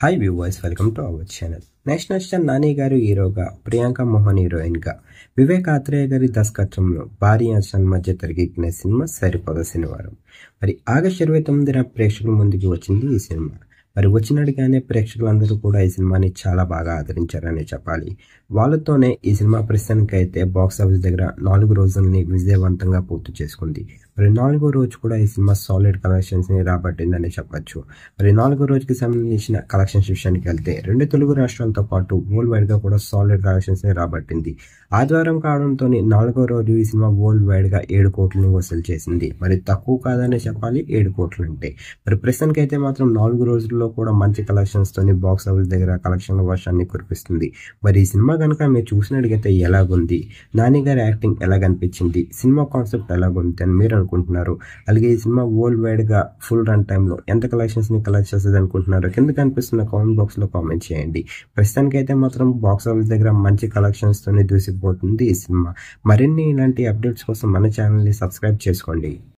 hi viewers welcome to our channel national star Nani గారు హీరోగా ప్రియాంక మోహన్ హీరోయిన్గా వివేక్ ఆత్రేయ గారి దర్శకత్వంలో భారీ అంచనాల మధ్య తెరకెక్కిన సినిమా సరిపద శనివారం మరి ఆగస్టు ఇరవై తొమ్మిదిన ప్రేక్షకుల ముందుకు వచ్చింది ఈ సినిమా మరి వచ్చినట్టుగానే ప్రేక్షకులందరూ కూడా ఈ సినిమాని చాలా బాగా ఆదరించారని చెప్పాలి వాళ్ళతోనే ఈ సినిమా ప్రస్తుతానికి అయితే బాక్స్ ఆఫీస్ దగ్గర నాలుగు రోజుల్ని విజయవంతంగా పూర్తి చేసుకుంది మరి నాలుగో రోజు కూడా ఈ సినిమా సాలిడ్ కలెక్షన్స్ ని రాబట్టిందని చెప్పొచ్చు మరి నాలుగో రోజుకి సంబంధించిన కలెక్షన్స్ విషయానికి వెళ్తే రెండు తెలుగు రాష్ట్రాలతో పాటు వరల్డ్ వైడ్ గా కూడా సాలిడ్ కలెక్షన్స్ ని రాబట్టింది ఆదివారం కావడంతో నాలుగో రోజు ఈ సినిమా వరల్డ్ వైడ్ గా ఏడు కోట్లని వసూలు చేసింది మరి తక్కువ కాదని చెప్పాలి ఏడు కోట్లు అంటే మరి ప్రస్తుతానికి అయితే మాత్రం నాలుగు రోజుల్లో కూడా మంచి కలెక్షన్స్ తోని బాక్స్ ఆఫీస్ దగ్గర కలెక్షన్ల వర్షాన్ని కురిపిస్తుంది మరి ఈ సినిమా కనుక మీరు చూసినట్టుగైతే ఎలాగుంది నాని గారి యాక్టింగ్ ఎలాగనిపించింది సినిమా కాన్సెప్ట్ ఎలాగుంది అని మీరు అనుకుంటున్నారు అలాగే ఈ సినిమా వరల్డ్ వైడ్ గా ఫుల్ రన్ టైంలో ఎంత కలెక్షన్స్ ని కలెక్ట్ చేస్తుంది అనుకుంటున్నారు కింద కనిపిస్తున్న కామెంట్ బాక్స్ లో కామెంట్ చేయండి ప్రస్తుతానికి అయితే మాత్రం బాక్స్ ఆఫీస్ దగ్గర మంచి కలెక్షన్స్ తోని దూసిపోతుంది ఈ సినిమా మరిన్ని ఇలాంటి అప్డేట్స్ కోసం మన ఛానల్ ని సబ్స్క్రైబ్ చేసుకోండి